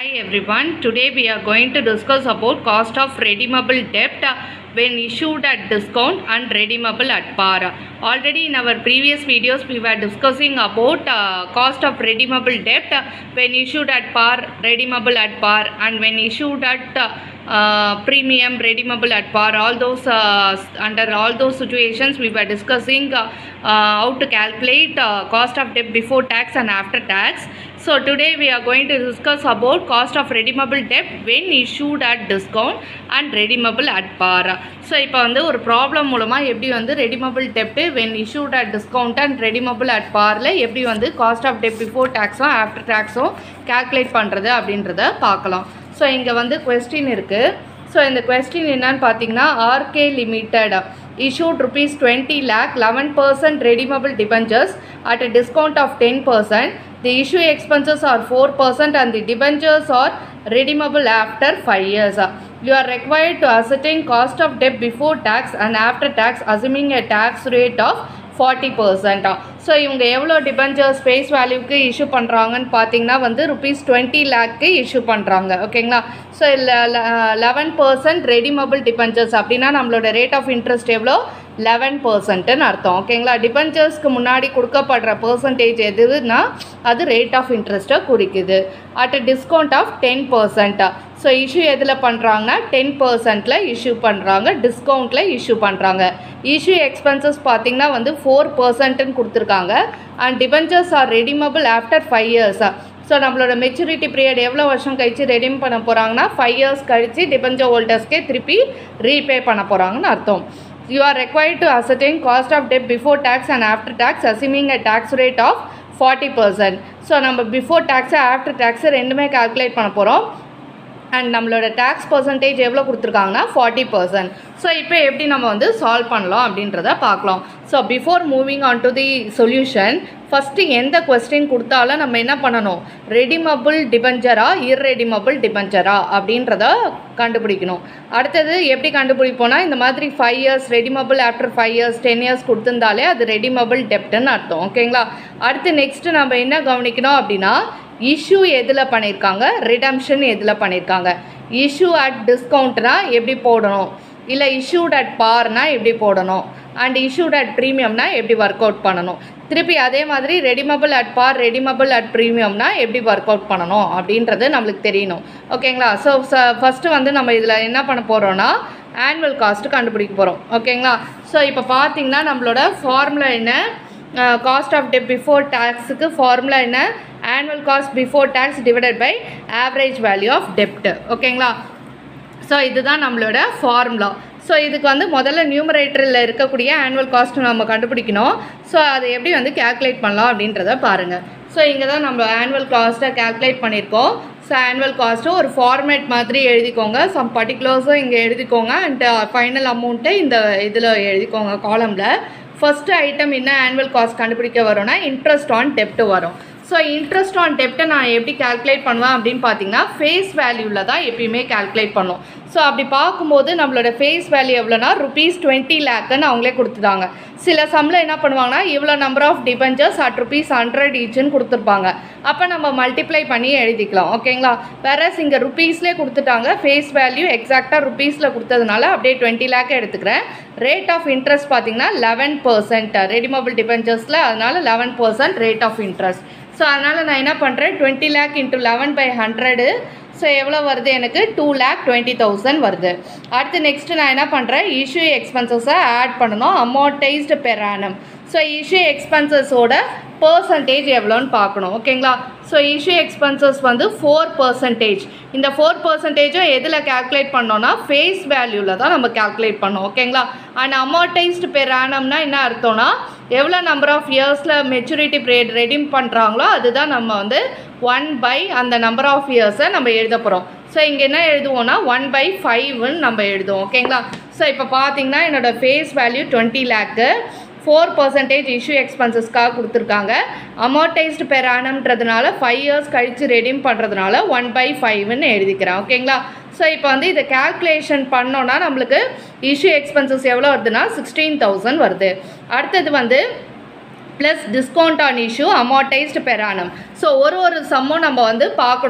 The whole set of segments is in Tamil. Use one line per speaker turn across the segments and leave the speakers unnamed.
Hi everyone. Today we are going to discuss about cost of redeemable debt uh, when issued at discount and redeemable at par. Already in our previous videos we were discussing about uh, cost of redeemable debt uh, when issued at par, redeemable at par and when issued at uh, uh, premium, redeemable at par. All those uh, s- under all those situations we were discussing uh, uh, how to calculate uh, cost of debt before tax and after tax. So today we are going to discuss about cost of redeemable debt when issued at discount and redeemable at par. So இப்போ வந்து ஒரு ப்ராப்ளம் மூலமாக எப்படி வந்து ரெடிமபிள் டெப்ட்டு when issued at discount and redeemable at பார்ல எப்படி வந்து காஸ்ட் ஆஃப் டெப் பிஃபோர் டேக்ஸும் ஆஃப்டர் டேக்ஸும் calculate பண்ணுறது அப்படின்றத பார்க்கலாம் ஸோ இங்கே வந்து கொஸ்டின் இருக்குது ஸோ இந்த கொஸ்டின் என்னன்னு பார்த்தீங்கன்னா RK limited issued rupees 20 lakh 11 percent redeemable debentures at a discount of 10 percent the issue expenses are 4 percent and the debentures are redeemable after 5 years you are required to ascertain cost of debt before tax and after tax assuming a tax rate of forty பர்சன்டா ஸோ இவங்க எவ்வளோ டிபெஞ்சர்ஸ் ஃபேஸ் வேல்யூக்கு இஷ்யூ பண்ணுறாங்கன்னு பார்த்தீங்கன்னா வந்து ருபீஸ் டுவெண்ட்டி லேக்கு இஷ்யூ பண்ணுறாங்க ஓகேங்களா so eleven percent redeemable debentures அப்படின்னா நம்மளோட ரேட் ஆஃப் இன்ட்ரெஸ்ட் எவ்வளோ லெவன் பர்சன்ட்டுன்னு அர்த்தம் ஓகேங்களா டிபெஞ்சர்ஸ்க்கு முன்னாடி கொடுக்கப்படுற பர்சன்டேஜ் எதுனா அது ரேட் ஆஃப் இன்ட்ரெஸ்ட்டை குறிக்குது அட் டிஸ்கவுண்ட் ஆஃப் டென் பர்சன்ட்டா ஸோ இஷ்யூ எதில் பண்ணுறாங்கன்னா டென் பர்சன்ட்டில் இஷ்யூ பண்ணுறாங்க டிஸ்கவுண்ட்டில் இஷ்யூ பண்ணுறாங்க இஷ்யூ எக்ஸ்பென்சஸ் பார்த்தீங்கன்னா வந்து ஃபோர் பர்சன்ட்டுன்னு கொடுத்துருக்காங்க and debentures are redeemable after five இயர்ஸா ஸோ நம்மளோட மெச்சூரிட்டி பீரியட் எவ்வளோ வருஷம் கழிச்சு ரெடீம் பண்ண போகிறாங்கன்னா ஃபைவ் இயர்ஸ் கழிச்சு டிபெஞ்சர் ஹோல்டர்ஸ்க்கே திருப்பி ரீபே பண்ண போகிறாங்கன்னு அர்த்தம் you are required to ascertain cost of debt before tax and after tax assuming a tax rate of forty percent so நம்ம பிஃபோர் டேக்ஸு ஆஃப்டர் டேக்ஸு ரெண்டுமே கால்குலேட் பண்ண போகிறோம் அண்ட் நம்மளோட டேக்ஸ் பர்சன்டேஜ் எவ்வளோ கொடுத்துருக்காங்கன்னா ஃபார்ட்டி பர்சன்ட் ஸோ இப்போ எப்படி நம்ம வந்து சால்வ் பண்ணலாம் அப்படின்றத பார்க்கலாம் so before moving on to the solution first எந்த கொஸ்டின் கொடுத்தாலும் நம்ம என்ன பண்ணணும் ரெடிமபிள் டிபெஞ்சரா இர்ரெடிமபிள் டிபெஞ்சரா அப்படின்றத கண்டுபிடிக்கணும் அடுத்தது எப்படி கண்டுபிடிப்போம்னா இந்த மாதிரி five years redeemable after five years ten years கொடுத்துருந்தாலே அது ரெடிமபிள் டெப்ட்னு அர்த்தம் ஓகேங்களா அடுத்து நெக்ஸ்ட்டு நம்ம என்ன கவனிக்கணும் அப்படின்னா இஷ்யூ எதில் பண்ணியிருக்காங்க ரிடம்ஷன் எதில் பண்ணியிருக்காங்க இஷ்யூ அட் டிஸ்கவுண்ட்னா எப்படி போடணும் இல்லை இஷ்யூட் அட் பார்னா எப்படி போடணும் அண்ட் இஷ்யூட் அட் ப்ரீமியம்னா எப்படி ஒர்க் அவுட் பண்ணணும் திருப்பி அதே மாதிரி redeemable at par redeemable at ப்ரீமியம்னா எப்படி ஒர்க் அவுட் பண்ணணும் அப்படின்றது நம்மளுக்கு தெரியணும் ஓகேங்களா ஸோ ஃபஸ்ட்டு வந்து நம்ம இதில் என்ன பண்ண போகிறோன்னா ஆனுவல் காஸ்ட்டு கண்டுபிடிக்க போகிறோம் ஓகேங்களா ஸோ இப்போ பார்த்தீங்கன்னா நம்மளோட ஃபார்முலா என்ன காஸ்ட் ஆஃப் டெப் பிஃபோர் டேக்ஸுக்கு ஃபார்முலா என்ன annual cost before tax divided by average value of டெப்ட் ஓகேங்களா ஸோ இதுதான் நம்மளோட ஃபார்முலா ஸோ இதுக்கு வந்து முதல்ல நியூமரேட்டரில் இருக்கக்கூடிய ஆனுவல் காஸ்ட் நம்ம கண்டுபிடிக்கணும் ஸோ அதை எப்படி வந்து கேல்குலேட் பண்ணலாம் அப்படின்றத பாருங்கள் ஸோ இங்கே தான் நம்ம ஆனுவல் காஸ்ட்டை கேல்குலேட் பண்ணியிருக்கோம் ஸோ ஆனுவல் காஸ்ட்டு ஒரு ஃபார்மேட் மாதிரி எழுதிக்கோங்க சம் பர்டிகுலர்ஸும் இங்கே எழுதிக்கோங்க அண்ட் ஃபைனல் அமௌண்ட்டை இந்த இதில் எழுதிக்கோங்க காலமில் ஃபஸ்ட்டு ஐட்டம் என்ன ஆனுவல் காஸ்ட் கண்டுபிடிக்க வரும்னா இன்ட்ரெஸ்ட் ஆன் டெப்ட் வரும் ஸோ இன்ட்ரெஸ்ட் ஆன் டெப்ட்டை நான் எப்படி கால்குலேட் பண்ணுவேன் அப்படின்னு பார்த்தீங்கன்னா ஃபேஸ் வேல்யூவில் தான் எப்பயுமே கால்குலேட் பண்ணும் ஸோ அப்படி பார்க்கும்போது நம்மளோட ஃபேஸ் வேல்யூ எவ்வளோனா ருபீஸ் டுவெண்ட்டி லேக்குன்னு அவங்களே கொடுத்துட்டாங்க சில சம்மில் என்ன பண்ணுவாங்கன்னா இவ்வளோ number of debentures at rupees hundred ஈச்சுன்னு கொடுத்துருப்பாங்க அப்போ நம்ம மல்டிப்ளை பண்ணி எழுதிக்கலாம் ஓகேங்களா வேற இங்கே ருபீஸ்லேயே கொடுத்துட்டாங்க ஃபேஸ் வேல்யூ எக்ஸாக்டாக ருபீஸில் கொடுத்ததுனால அப்படியே டுவெண்ட்டி லேக் எடுத்துக்கிறேன் ரேட் ஆஃப் இன்ட்ரெஸ்ட் பார்த்தீங்கன்னா லெவன் பர்சன்ட் ரெடிமபிள் டிபெஞ்சர்ஸில் அதனால eleven percent rate of interest so அதனால் நான் என்ன பண்ணுறேன் twenty lakh into eleven by hundred so எவ்வளோ வருது எனக்கு டூ லேக் டுவெண்ட்டி தௌசண்ட் வருது அடுத்து நெக்ஸ்ட்டு நான் என்ன பண்ணுறேன் இஷ்யூ எக்ஸ்பென்சஸை ஆட் பண்ணணும் amortised per annum so issue எக்ஸ்பென்சஸோட பர்சன்டேஜ் எவ்வளோன்னு பார்க்கணும் ஓகேங்களா ஸோ இஷ்யூ எக்ஸ்பென்சஸ் வந்து ஃபோர் பர்சன்டேஜ் இந்த ஃபோர் பர்சன்டேஜும் எதில் கேல்குலேட் பண்ணோன்னா ஃபேஸ் வேல்யூவில் தான் நம்ம கேல்குலேட் பண்ணோம் ஓகேங்களா அண்ட் அமௌண்டைஸ்டு பெர் ஆனம்னா என்ன அர்த்தம்னா எவ்வளோ நம்பர் ஆஃப் இயர்ஸில் மெச்சூரிட்டி பீரியட் ரெடீம் பண்ணுறாங்களோ அதுதான் நம்ம வந்து ஒன் பை அந்த நம்பர் ஆஃப் இயர்ஸை நம்ம எழுத போகிறோம் ஸோ இங்கே என்ன எழுதுவோம்னா ஒன் பை ஃபைவ்னு நம்ம எழுதுவோம் ஓகேங்களா ஸோ இப்போ பார்த்தீங்கன்னா என்னோடய face value twenty lakh four percentage issue எக்ஸ்பென்சஸ்க்காக கொடுத்துருக்காங்க அமௌண்டைஸ்டு பெர் ஆனம்ன்றதுனால ஃபைவ் இயர்ஸ் கழித்து ரெடீம் பண்ணுறதுனால ஒன் பை ஃபைவ்னு எழுதிக்கிறேன் ஓகேங்களா ஸோ இப்போ வந்து இதை கேல்குலேஷன் பண்ணோன்னா நம்மளுக்கு இஷ்யூ எக்ஸ்பென்சஸ் எவ்வளோ வருதுன்னா சிக்ஸ்டீன் தௌசண்ட் வருது அடுத்தது வந்து plus discount on issue amortised per annum so ஒரு ஒரு சம்மும் நம்ம வந்து பார்க்கணும்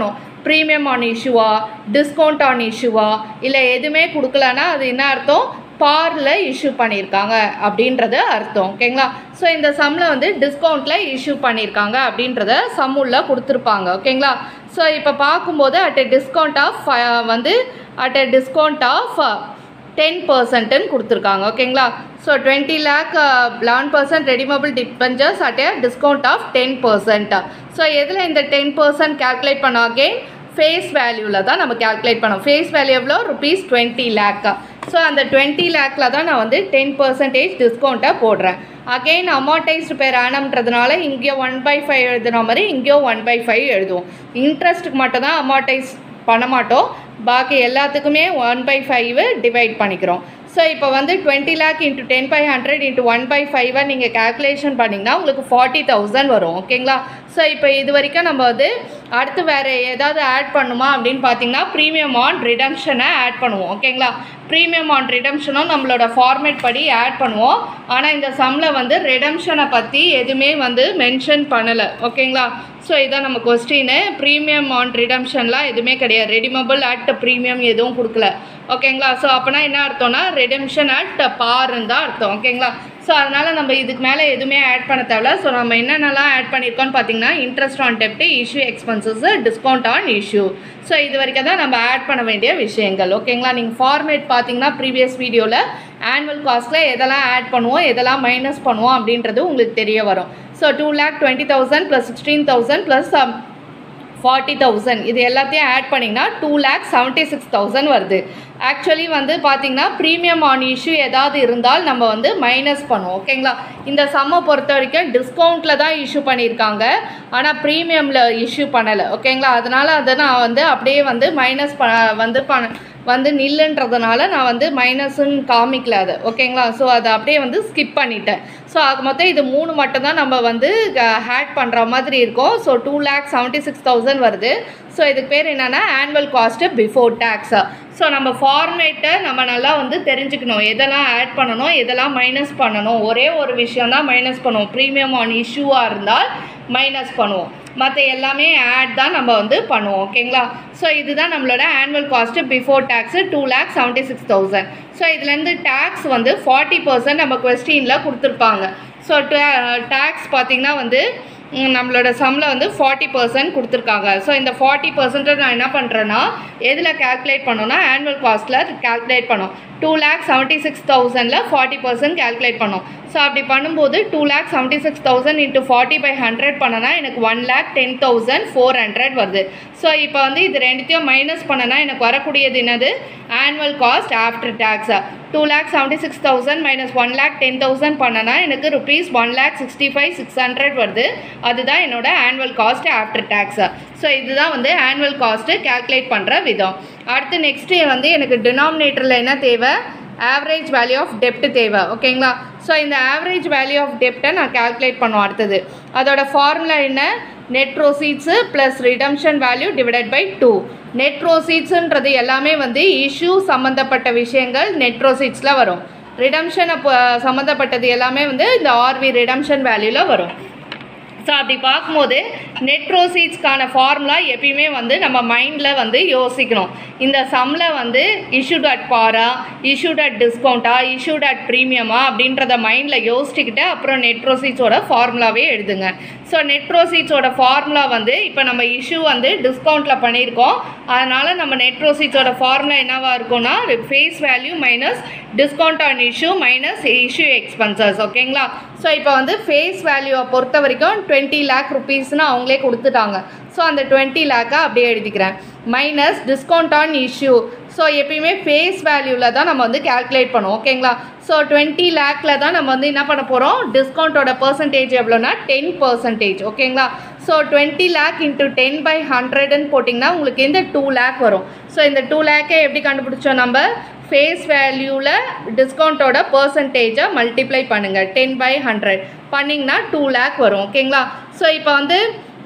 ப்ரீமியம் ஆன் இஷ்யூவா டிஸ்கவுண்ட் ஆன் இஷ்யூவா இல்லை எதுவுமே கொடுக்கலன்னா அது என்ன அர்த்தம் பாரில் இஷ்யூ பண்ணியிருக்காங்க அப்படின்றது அர்த்தம் ஓகேங்களா ஸோ இந்த சம்மில் வந்து டிஸ்கவுண்ட்டில் இஷ்யூ பண்ணியிருக்காங்க அப்படின்றத சம்முள்ள கொடுத்துருப்பாங்க ஓகேங்களா ஸோ இப்போ பார்க்கும்போது அட் எ டிஸ்கவுண்ட் ஆஃப் வந்து at a discount of ten பர்சன்ட்டுன்னு கொடுத்துருக்காங்க ஓகேங்களா so twenty lakh eleven percent redeemable debentures at a discount of ten percent so எதில் இந்த டென் பர்சன்ட் கேல்குலேட் பண்ண அகெயின் ஃபேஸ் வேல்யூவில் தான் நம்ம கேல்குலேட் பண்ணோம் ஃபேஸ் வேல்யூ எவ்வளோ ருபீஸ் டுவெண்ட்டி லேக் ஸோ அந்த டுவெண்ட்டி லேக்கில் தான் நான் வந்து டென் பர்சன்டேஜ் டிஸ்கவுண்ட்டை போடுறேன் அகெயின் அமௌண்டைஸ்டு பேர் ஆனம்ன்றதுனால இங்கே ஒன் பை ஃபைவ் எழுதுன மாதிரி இங்கேயும் ஒன் பை ஃபைவ் எழுதுவோம் இன்ட்ரெஸ்ட்டுக்கு மட்டும் தான் அமௌண்டைஸ் பண்ண மாட்டோம் பாக்கி எல்லாத்துக்குமே ஒன் பை ஃபைவ் டிவைட் பண்ணிக்கிறோம் ஸோ இப்போ வந்து twenty lakh into ten by hundred into one by ஃபைவை நீங்கள் கேல்குலேஷன் பண்ணிங்கன்னா உங்களுக்கு ஃபார்ட்டி தௌசண்ட் வரும் ஓகேங்களா ஸோ இப்போ இது வரைக்கும் நம்ம வந்து அடுத்து வேறு ஏதாவது ஆட் பண்ணுமா அப்படின்னு பார்த்தீங்கன்னா ப்ரீமியம் ஆன் ரிடம்ஷனை ஆட் பண்ணுவோம் ஓகேங்களா ப்ரீமியம் ஆன் ரிடம்ஷனும் நம்மளோட ஃபார்மேட் படி ஆட் பண்ணுவோம் ஆனால் இந்த சம்மில் வந்து ரிடம்ஷனை பற்றி எதுவுமே வந்து மென்ஷன் பண்ணலை ஓகேங்களா ஸோ இதான் நம்ம கொஸ்டின் ப்ரீமியம் ஆன் ரிடம்ஷன்லாம் எதுவுமே கிடையாது ரெடிமபிள் அட் ப்ரீமியம் எதுவும் கொடுக்கல ஓகேங்களா ஸோ அப்போனா என்ன அர்த்தம்னா ரெடம்ஷன் அட் பாருன்னு தான் அர்த்தம் ஓகேங்களா ஸோ அதனால் நம்ம இதுக்கு மேலே எதுவுமே ஆட் பண்ண தேவையில்ல ஸோ நம்ம என்னென்னலாம் ஆட் பண்ணியிருக்கோம்னு பார்த்தீங்கன்னா இன்ட்ரெஸ்ட் ஆன் டெப்ட் issue expenses discount on issue so இது வரைக்கும் தான் நம்ம ஆட் பண்ண வேண்டிய விஷயங்கள் ஓகேங்களா நீங்கள் ஃபார்மேட் பார்த்தீங்கன்னா ப்ரீவியஸ் வீடியோவில் ஆனுவல் காஸ்ட்டில் எதெல்லாம் ஆட் பண்ணுவோம் எதெல்லாம் மைனஸ் பண்ணுவோம் அப்படின்றது உங்களுக்கு தெரிய வரும் so two lakh twenty thousand plus sixteen thousand plus forty thousand இது எல்லாத்தையும் ஆட் பண்ணிங்கன்னா two lakh seventy six thousand வருது ஆக்சுவலி வந்து பார்த்திங்கன்னா ப்ரீமியம் ஆன் இஷ்யூ ஏதாவது இருந்தால் நம்ம வந்து மைனஸ் பண்ணுவோம் ஓகேங்களா இந்த சம்மை பொறுத்த வரைக்கும் டிஸ்கவுண்ட்டில் தான் இஷ்யூ பண்ணியிருக்காங்க ஆனால் ப்ரீமியமில் இஷ்யூ பண்ணலை ஓகேங்களா அதனால் அதை நான் வந்து அப்படியே வந்து மைனஸ் ப வந்து ப வந்து நில்லுன்றதுனால நான் வந்து மைனஸ்ன்னு காமிக்கல அதை ஓகேங்களா ஸோ அதை அப்படியே வந்து ஸ்கிப் பண்ணிட்டேன் ஸோ அது மொத்தம் இது மூணு மட்டும் தான் நம்ம வந்து ஹேட் பண்ணுற மாதிரி இருக்கும் so two lakh seventy six thousand வருது ஸோ இதுக்கு பேர் என்னென்னா ஆனுவல் காஸ்ட்டு பிஃபோர் டேக்ஸா ஸோ நம்ம ஃபார்மேட்டை நம்ம நல்லா வந்து தெரிஞ்சுக்கணும் எதெல்லாம் ஆட் பண்ணணும் எதெல்லாம் மைனஸ் பண்ணணும் ஒரே ஒரு விஷயம் தான் மைனஸ் பண்ணுவோம் ப்ரீமியம் ஆன் இஷ்யூவாக இருந்தால் மைனஸ் பண்ணுவோம் மற்ற எல்லாமே ஆட் தான் நம்ம வந்து பண்ணுவோம் ஓகேங்களா ஸோ இதுதான் நம்மளோட annual cost before tax two lakh seventy six thousand so இதுலேருந்து டேக்ஸ் வந்து ஃபார்ட்டி பர்சன்ட் நம்ம கொஸ்டினில் கொடுத்துருப்பாங்க ஸோ டேக்ஸ் பார்த்திங்கன்னா வந்து ம், நம்மளோட சம்மில் வந்து ஃபார்ட்டி பர்சன்ட் கொடுத்துருக்காங்க ஸோ இந்த ஃபார்ட்டி பர்சன்ட்டை நான் என்ன பண்ணுறேன்னா எதில் கால்குலேட் பண்ணோன்னா ஆனுவல் காஸ்ட்டில் கால்குலேட் பண்ணோம் டூ லேக் செவன்ட்டி சிக்ஸ் தௌசண்டில் ஃபார்ட்டி பர்சன்ட் கால்குலேட் பண்ணோம் ஸோ அப்படி பண்ணும்போது two lakh seventy six thousand into forty by hundred பண்ணனா எனக்கு one lakh ten thousand four hundred வருது ஸோ இப்போ வந்து இது ரெண்டுத்தையும் மைனஸ் பண்ணனா எனக்கு வரக்கூடியது என்னது ஆனுவல் காஸ்ட் ஆஃப்டர் டேக்ஸா two lakh seventy six thousand minus one lakh ten thousand பண்ணனா எனக்கு rupees one lakh sixty five six hundred வருது அதுதான் என்னோட ஆனுவல் காஸ்ட் ஆஃப்டர் டேக்ஸா ஸோ இதுதான் வந்து ஆனுவல் காஸ்ட்டு கால்குலேட் பண்ணுற விதம் அடுத்து நெக்ஸ்ட்டு வந்து எனக்கு டினாமினேட்டரில் என்ன தேவை ஆவரேஜ் வேல்யூ ஆஃப் டெப்ட் தேவை ஓகேங்களா ஸோ இந்த ஆவரேஜ் வேல்யூ ஆஃப் டெப்ட்டை நான் கால்குலேட் பண்ணுவோம் அடுத்தது அதோட ஃபார்முலா என்ன net proceeds plus redemption value divided by two net ப்ரோசீட்ஸுன்றது எல்லாமே வந்து இஷ்யூ சம்மந்தப்பட்ட விஷயங்கள் நெட் ப்ரோசீட்ஸில் வரும் ரிடம்ஷன் அப்போ சம்மந்தப்பட்டது எல்லாமே வந்து இந்த ஆர்வி ரிடம்ஷன் வேல்யூவில் வரும் ஸோ அப்படி பார்க்கும்போது நெட் ப்ரோசீட்ஸ்க்கான ஃபார்முலா எப்பயுமே வந்து நம்ம மைண்டில் வந்து யோசிக்கணும் இந்த சம்மில் வந்து இஷ்யூட் அட் பாரா இஷ்யூட் அட் டிஸ்கவுண்ட்டா இஷ்யூட் அட் ப்ரீமியமா அப்படின்றத மைண்டில் யோசிச்சுக்கிட்டு அப்புறம் நெட் ப்ரோசீட்ஸோட ஃபார்முலாவே எழுதுங்க ஸோ நெட் ப்ரோசீட்ஸோட ஃபார்முலா வந்து இப்போ நம்ம இஷ்யூ வந்து டிஸ்கவுண்ட்டில் பண்ணியிருக்கோம் அதனால் நம்ம நெட் ப்ரோசீட்ஸோட ஃபார்முலா என்னவா இருக்கும்னா face value minus discount on issue minus issue expenses ஓகேங்களா ஸோ இப்போ வந்து ஃபேஸ் வேல்யூவை பொறுத்த வரைக்கும் டுவெண்ட்டி லேக் ருபீஸ்னு அவங்களே கொடுத்துட்டாங்க ஸோ அந்த டுவெண்ட்டி லேக்கை அப்படியே எழுதிக்கிறேன் minus discount on issue so எப்பயுமே ஃபேஸ் வேல்யூவில் தான் நம்ம வந்து கால்குலேட் பண்ணுவோம் ஓகேங்களா ஸோ டுவெண்ட்டி லேக்கில் தான் நம்ம வந்து என்ன பண்ண போகிறோம் டிஸ்கவுண்ட்டோட பர்சன்டேஜ் எவ்வளோனா டென் பர்சன்டேஜ் ஓகேங்களா so twenty lakh into ten by ஹண்ட்ரட்னு போட்டிங்கன்னா உங்களுக்கு இந்த டூ லேக் வரும் ஸோ இந்த டூ லேக்கை எப்படி கண்டுபிடிச்சோம் நம்ம ஃபேஸ் வேல்யூவில் டிஸ்கவுண்ட்டோட பர்சன்டேஜை மல்டிப்ளை பண்ணுங்கள் டென் பை ஹண்ட்ரட் பண்ணிங்கன்னா டூ லேக் வரும் ஓகேங்களா ஸோ இப்போ வந்து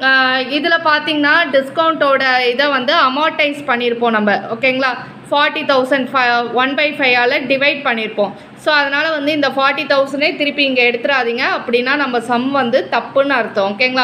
இதில் பார்த்தீங்கன்னா டிஸ்கவுண்ட்டோட இதை வந்து அமார்டைஸ் பண்ணியிருப்போம் நம்ம ஓகேங்களா ஃபார்ட்டி தௌசண்ட் ஃபை ஒன் பை ஃபைவால் டிவைட் பண்ணியிருப்போம் ஸோ அதனால் வந்து இந்த ஃபார்ட்டி தௌசண்டே திருப்பி இங்கே எடுத்துடாதீங்க அப்படின்னா நம்ம சம் வந்து தப்புன்னு அர்த்தம் ஓகேங்களா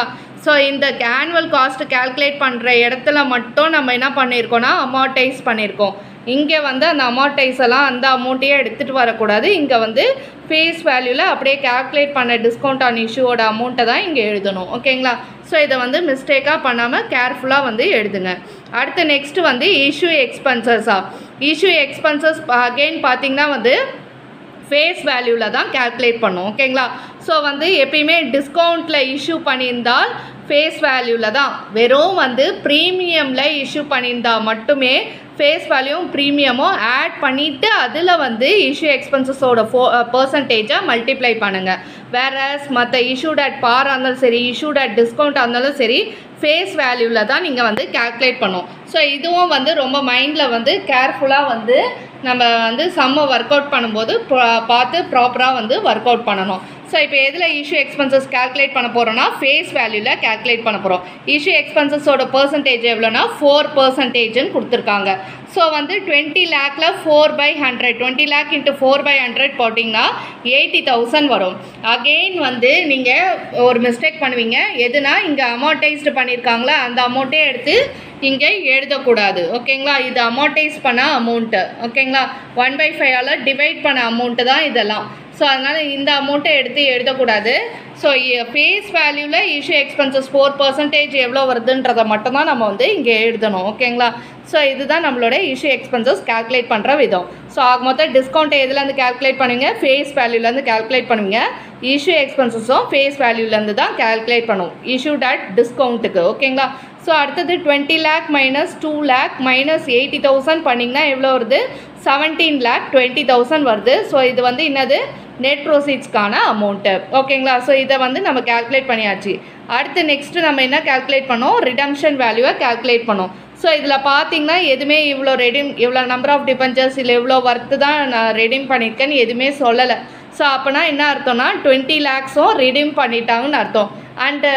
ஸோ இந்த ஆனுவல் காஸ்ட் கால்குலேட் பண்ணுற இடத்துல மட்டும் நம்ம என்ன பண்ணியிருக்கோம்னா அமார்டைஸ் பண்ணியிருக்கோம் இங்கே வந்து அந்த அமார்டைஸ் எல்லாம் அந்த அமௌண்ட்டையே எடுத்துகிட்டு வரக்கூடாது இங்கே வந்து ஃபேஸ் வேல்யூவில் அப்படியே கால்குலேட் பண்ண டிஸ்கவுண்ட் ஆன் இஷ்யூவோட அமௌண்ட்டை தான் இங்கே எழுதணும் ஓகேங்களா ஸோ இதை வந்து மிஸ்டேக்காக பண்ணாமல் கேர்ஃபுல்லாக வந்து எழுதுங்க அடுத்து நெக்ஸ்ட் வந்து இஷ்யூ எக்ஸ்பென்சஸா இஷ்யூ எக்ஸ்பென்சஸ் அகெயின் பார்த்தீங்கன்னா வந்து ஃபேஸ் வேல்யூவில் தான் கால்குலேட் பண்ணும் ஓகேங்களா ஸோ வந்து எப்பயுமே டிஸ்கவுண்ட்டில் இஷ்யூ பண்ணியிருந்தால் ஃபேஸ் வேல்யூவில் தான் வெறும் வந்து ப்ரீமியமில் இஷ்யூ பண்ணியிருந்தால் மட்டுமே ஃபேஸ் வேல்யூவும் ப்ரீமியமும் ஆட் பண்ணிவிட்டு அதில் வந்து இஷ்யூ எக்ஸ்பென்சஸோட ஃபோ பர்சன்டேஜை மல்டிப்ளை பண்ணுங்கள் வேறஸ் மற்ற இஷ்யூட் அட் பாராக இருந்தாலும் சரி இஷ்யூட் அட் டிஸ்கவுண்ட்டாக இருந்தாலும் சரி ஃபேஸ் வேல்யூவில் தான் நீங்கள் வந்து கால்குலேட் பண்ணும் ஸோ இதுவும் வந்து ரொம்ப மைண்டில் வந்து கேர்ஃபுல்லாக வந்து நம்ம வந்து செம்ம ஒர்க் அவுட் பண்ணும்போது பா- பார்த்து ப்ராப்பராக வந்து ஒர்க் அவுட் பண்ணணும் ஸோ இப்போ எதில் இஷ்யூ எக்ஸ்பென்சஸ் கால்குலேட் பண்ண போகிறோம்னா ஃபேஸ் வேல்யூவில் கால்குலேட் பண்ண போகிறோம் இஷ்யூ எக்ஸ்பென்சஸோட பர்சன்டேஜ் எவ்வளோனா ஃபோர் பர்சன்டேஜ்னு கொடுத்துருக்காங்க ஸோ வந்து டுவெண்ட்டி லேக்கில் four by hundred twenty lakh into four by hundred போட்டிங்கன்னா எயிட்டி தௌசண்ட் வரும் அகெயின் வந்து நீங்கள் ஒரு மிஸ்டேக் பண்ணுவீங்க எதுனா இங்கே அமௌண்டைஸ்டு பண்ணியிருக்காங்களா அந்த அமௌண்ட்டே எடுத்து இங்கே எழுதக்கூடாது ஓகேங்களா இது அமௌண்டைஸ் பண்ண அமௌண்ட்டு ஓகேங்களா ஒன் பை ஃபைவால் டிவைட் பண்ண அமௌண்ட்டு தான் இதெல்லாம் ஸோ அதனால் இந்த அமௌண்ட்டை எடுத்து எழுதக்கூடாது ஸோ ஃபேஸ் வேல்யூவில் இஷ்யூ எக்ஸ்பென்சஸ் ஃபோர் பர்சன்டேஜ் எவ்வளோ வருதுன்றதை மட்டும்தான் நம்ம வந்து இங்கே எழுதணும் ஓகேங்களா ஸோ இதுதான் நம்மளோட இஷ்யூ எக்ஸ்பென்சஸ் கால்குலேட் பண்ணுற விதம் ஸோ ஆக மொத்தம் டிஸ்கவுண்ட் எதுலேருந்து கால்குலேட் பண்ணுவீங்க ஃபேஸ் வேல்யூலேருந்து கால்குலேட் பண்ணுவீங்க இஷ்யூ எக்ஸ்பென்சஸும் ஃபேஸ் வேல்யூலேருந்து தான் கால்குலேட் பண்ணுவோம் இஷ்யூட் அட் டிஸ்கவுண்ட்டுக்கு ஓகேங்களா ஸோ அடுத்தது twenty lakh minus two lakh minus eighty thousand பண்ணிங்கன்னா எவ்வளோ வருது செவன்டீன் லேக் டுவெண்ட்டி தௌசண்ட் வருது ஸோ இது வந்து என்னது நெட் ப்ரோசீட்ஸ்க்கான அமௌண்ட்டு ஓகேங்களா ஸோ இதை வந்து நம்ம கால்குலேட் பண்ணியாச்சு அடுத்து நெக்ஸ்ட்டு நம்ம என்ன கால்குலேட் பண்ணோம் ரிடம்ஷன் வேல்யூவை கால்குலேட் பண்ணோம் ஸோ இதில் பார்த்தீங்கன்னா எதுவுமே இவ்வளோ ரெடீம் இவ்வளோ நம்பர் ஆஃப் டிபெஞ்சர்ஸ் இல்லை இவ்வளோ ஒர்த்து தான் நான் ரெடீம் பண்ணியிருக்கேன்னு எதுவுமே சொல்லலை ஸோ அப்போனா என்ன அர்த்தம்னா டுவெண்ட்டி லேக்ஸும் redeem பண்ணிட்டாங்கன்னு அர்த்தம் அண்டு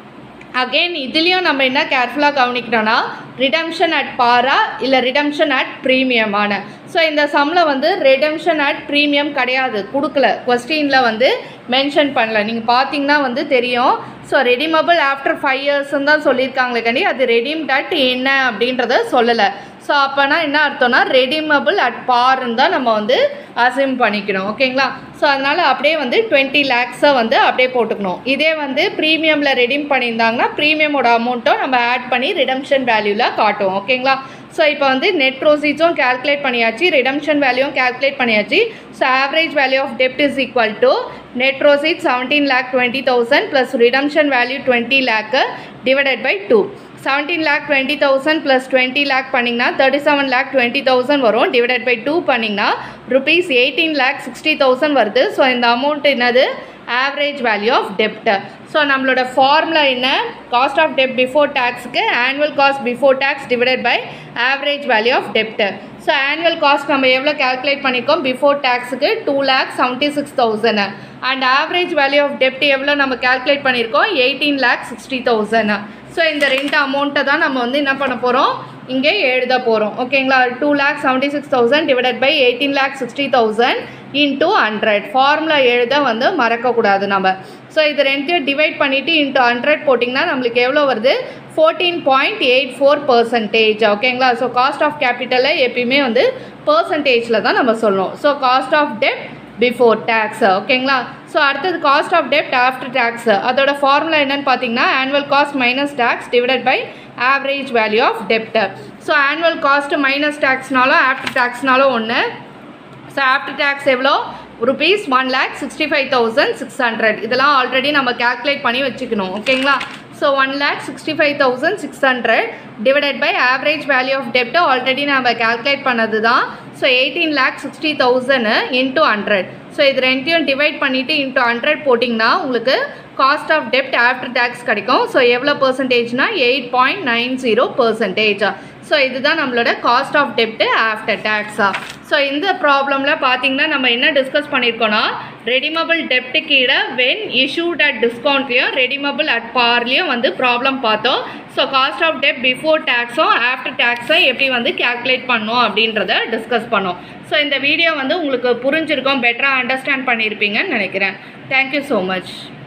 அகெயின் இதுலேயும் நம்ம என்ன கேர்ஃபுல்லாக கவனிக்கணும்னா ரிடம்ஷன் அட் பாரா இல்லை ரிடம்ஷன் அட் ப்ரீமியமான ஸோ இந்த சம்மில் வந்து ரிடம்ஷன் அட் ப்ரீமியம் கிடையாது கொடுக்கல கொஸ்டினில் வந்து மென்ஷன் பண்ணல நீங்கள் பார்த்தீங்கன்னா வந்து தெரியும் ஸோ ரெடிமபிள் ஆஃப்டர் ஃபைவ் இயர்ஸ்ன்னு தான் சொல்லியிருக்காங்களே கண்டி அது ரெடீம் அட் என்ன அப்படின்றத சொல்லலை ஸோ அப்போனா என்ன அர்த்தம்னா ரெடிமபிள் அட் பார்ன்னு தான் நம்ம வந்து அசிம் பண்ணிக்கணும் ஓகேங்களா ஸோ அதனால் அப்படியே வந்து டுவெண்ட்டி லேக்ஸை வந்து அப்படியே போட்டுக்கணும் இதே வந்து ப்ரீமியமில் ரெடீம் பண்ணியிருந்தாங்கன்னா ப்ரீமியமோட அமௌண்ட்டும் நம்ம ஆட் பண்ணி ரிடம்ஷன் வேல்யூவில் காட்டுவோம் ஓகேங்களா ஸோ இப்போ வந்து நெட் ப்ரோசீட்ஸும் கால்குலேட் பண்ணியாச்சு ரிடம்ஷன் வேல்யூவும் கால்குலேட் பண்ணியாச்சு ஸோ ஆவரேஜ் வேல்யூ ஆஃப் டெப்ட் is equal to net proceed seventeen lakh twenty thousand plus redemption value twenty lakh divided by two seventeen lakh twenty thousand plus twenty lakh பண்ணிங்கன்னா thirty seven lakh twenty thousand வரும் டிவைடட் பை டூ பண்ணிங்கன்னா rupees eighteen lakh sixty thousand வருது ஸோ இந்த அமௌண்ட் என்னது ஆவரேஜ் வேல்யூ ஆஃப் டெப்ட் ஸோ நம்மளோட ஃபார்முலா என்ன காஸ்ட் ஆஃப் டெப்ட் பிஃபோர் டேக்ஸுக்கு annual cost before tax divided by average value of டெப்ட் ஸோ ஆனுவல் காஸ்ட் நம்ம எவ்வளோ கால்குலேட் பண்ணியிருக்கோம் பிஃபோர் டேக்ஸுக்கு two lakh seventy six thousand and average value of டெப்ட் எவ்வளோ நம்ம கால்குலேட் பண்ணியிருக்கோம் eighteen lakh sixty thousand so இந்த ரெண்டு அமௌண்ட்டை தான் நம்ம வந்து என்ன பண்ண போகிறோம் இங்கே எழுத போகிறோம் ஓகேங்களா two lakh seventy six thousand divided by eighteen lakh sixty thousand into hundred formula எழுத வந்து மறக்கக்கூடாது நம்ம ஸோ இது ரெண்டையும் டிவைட் பண்ணிவிட்டு இன்ட்டு ஹண்ட்ரட் போட்டிங்கன்னா நம்மளுக்கு எவ்வளோ வருது fourteen point eight four percentage ஓகேங்களா ஸோ காஸ்ட் ஆஃப் கேபிட்டலை எப்பயுமே வந்து பர்சன்டேஜில் தான் நம்ம சொல்லணும் ஸோ காஸ்ட் ஆஃப் டெப்ட் பிஃபோர் டேக்ஸ் ஓகேங்களா ஸோ அடுத்தது காஸ்ட் ஆஃப் டெப்ட் ஆஃப்டர் டேக்ஸ் அதோட ஃபார்முலா என்னன்னு பார்த்தீங்கன்னா annual cost minus tax divided by average value of டெப்ட் ஸோ ஆனுவல் காஸ்ட் மைனஸ் டேக்ஸ்னாலும் ஆஃப்டர் டேக்ஸ்னாலும் ஒன்று ஸோ ஆஃப்டர் டேக்ஸ் எவ்வளோ rupees one lakh sixty five thousand six hundred இதெல்லாம் ஆல்ரெடி நம்ம கால்குலேட் பண்ணி வச்சுக்கணும் ஓகேங்களா so one lakh sixty five thousand six hundred divided by average value of டெப்ட் ஆல்ரெடி நம்ம கால்குலேட் பண்ணது தான் so eighteen lakh sixty thousand into hundred so இது ரெண்டையும் டிவைட் பண்ணிவிட்டு இன்ட்டு ஹண்ட்ரட் போட்டிங்கன்னா உங்களுக்கு காஸ்ட் ஆஃப் டெப்ட் ஆஃப்டர் டேக்ஸ் கிடைக்கும் ஸோ எவ்வளோ பர்சன்டேஜ்னா eight point nine zero percentage so இதுதான் நம்மளோட காஸ்ட் ஆஃப் டெப்ட் ஆஃப்டர் டேக்ஸா ஸோ இந்த ப்ராப்ளமில் பார்த்தீங்கன்னா நம்ம என்ன டிஸ்கஸ் பண்ணியிருக்கோன்னா ரெடிமபிள் டெப்ட் கீழே வென் இஷ்யூட் அட் டிஸ்கவுண்ட்லேயும் ரெடிமபிள் அட் பார்லேயும் வந்து ப்ராப்ளம் பார்த்தோம் ஸோ காஸ்ட் ஆஃப் டெப்ட் பிஃபோர் டேக்ஸும் ஆஃப்டர் டேக்ஸும் எப்படி வந்து கேல்குலேட் பண்ணோம் அப்படின்றத டிஸ்கஸ் பண்ணோம் ஸோ இந்த வீடியோ வந்து உங்களுக்கு புரிஞ்சிருக்கும் பெட்டராக அண்டர்ஸ்டாண்ட் பண்ணியிருப்பீங்கன்னு நினைக்கிறேன் தேங்க்யூ ஸோ மச்